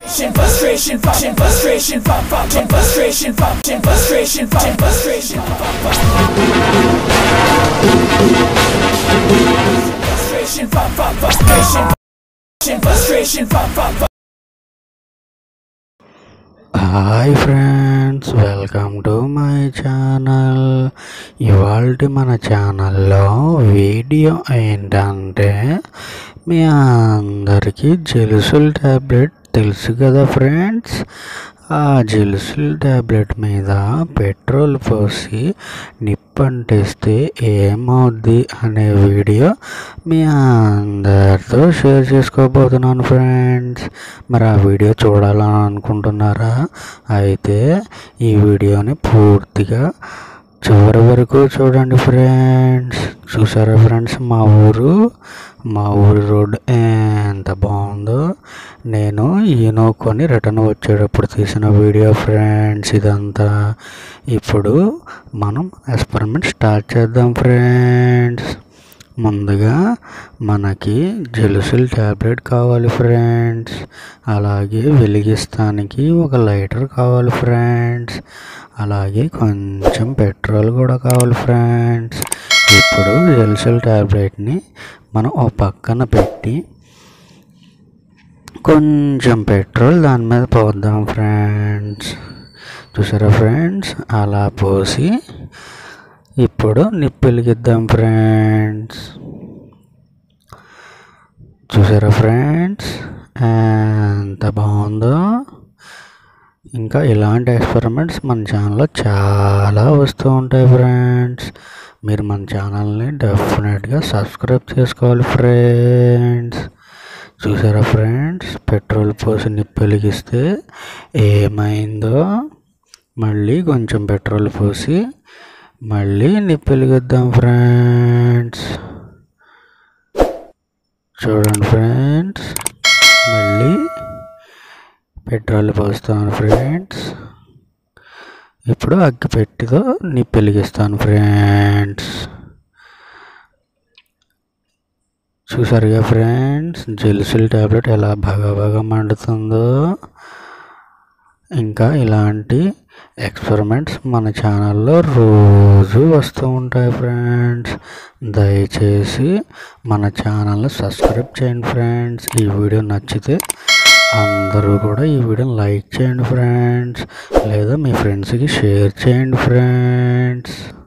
frustration, frustration, frustration, frustration, frustration, frustration, frustration, frustration, frustration, frustration, frustration, frustration, frustration, frustration, hi friends welcome to my channel ఇవాళ మన ఛానల్లో video ఏంటంటే మీ అందరికీ జెలుసుల్ tablet తెలుసు కదా friends ఆ జెలుసుల్ ట్యాబ్లెట్ మీద పెట్రోల్ పోసి నిప్పంటిస్తే ఏమవుద్ది అనే వీడియో మీ అందరితో షేర్ చేసుకోబోతున్నాను ఫ్రెండ్స్ మరి ఆ వీడియో చూడాలని అనుకుంటున్నారా అయితే ఈ వీడియోని పూర్తిగా చివరి వరకు చూడండి ఫ్రెండ్స్ చూసారా ఫ్రెండ్స్ మా ఊరు మా ఊరి రోడ్ ఎంత బాగుందో నేను ఈనో కొని రిటర్న్ వచ్చేటప్పుడు తీసిన వీడియో ఫ్రెండ్స్ ఇదంతా ఇప్పుడు మనం ఎక్స్పెరిమెంట్ స్టార్ట్ చేద్దాం ఫ్రెండ్స్ ముందుగా మనకి జెలుసిల్ ట్యాబ్లెట్ కావాలి ఫ్రెండ్స్ అలాగే వెలిగిస్తానికి ఒక లైటర్ కావాలి ఫ్రెండ్స్ అలాగే కొంచెం పెట్రోల్ కూడా కావాలి ఫ్రెండ్స్ ఇప్పుడు జెలుసిల్ ట్యాబ్లెట్ని మనం ఒక పక్కన పెట్టి కొంచెం పెట్రోల్ దాని మీద పోద్దాం ఫ్రెండ్స్ చూసారా ఫ్రెండ్స్ అలా పోసి ఇప్పుడు నిప్పు వెలిగిద్దాం ఫ్రెండ్స్ చూసారా ఫ్రెండ్స్ ఎంత బాగుందో ఇంకా ఇలాంటి ఎక్స్పెరిమెంట్స్ మన ఛానల్లో చాలా వస్తూ ఉంటాయి ఫ్రెండ్స్ మీరు మన ఛానల్ని డెఫినెట్గా సబ్స్క్రైబ్ చేసుకోవాలి ఫ్రెండ్స్ చూసారా ఫ్రెండ్స్ పెట్రోల్ పోసి నిప్పు వెలిగిస్తే ఏమైందో మళ్ళీ కొంచెం పెట్రోల్ పోసి మళ్ళీ నిప్పు వెలిగిద్దాం ఫ్రెండ్స్ చూడండి ఫ్రెండ్స్ మళ్ళీ పెట్రోల్ పోస్తాను ఫ్రెండ్స్ ఇప్పుడు అగ్గి పెట్టితో నిప్పు వెలిగిస్తాను ఫ్రెండ్స్ చూసారుగా ఫ్రెండ్స్ జెలుసుల్ ట్యాబ్లెట్ ఎలా బాగా బాగా మండుతుందో ఇంకా ఇలాంటి ఎక్స్పెరిమెంట్స్ మన ఛానల్లో రోజు వస్తూ ఉంటాయి ఫ్రెండ్స్ దయచేసి మన ఛానల్ని సబ్స్క్రైబ్ చేయండి ఫ్రెండ్స్ ఈ వీడియో నచ్చితే అందరూ కూడా ఈ వీడియోని లైక్ చేయండి ఫ్రెండ్స్ లేదా మీ ఫ్రెండ్స్కి షేర్ చేయండి ఫ్రెండ్స్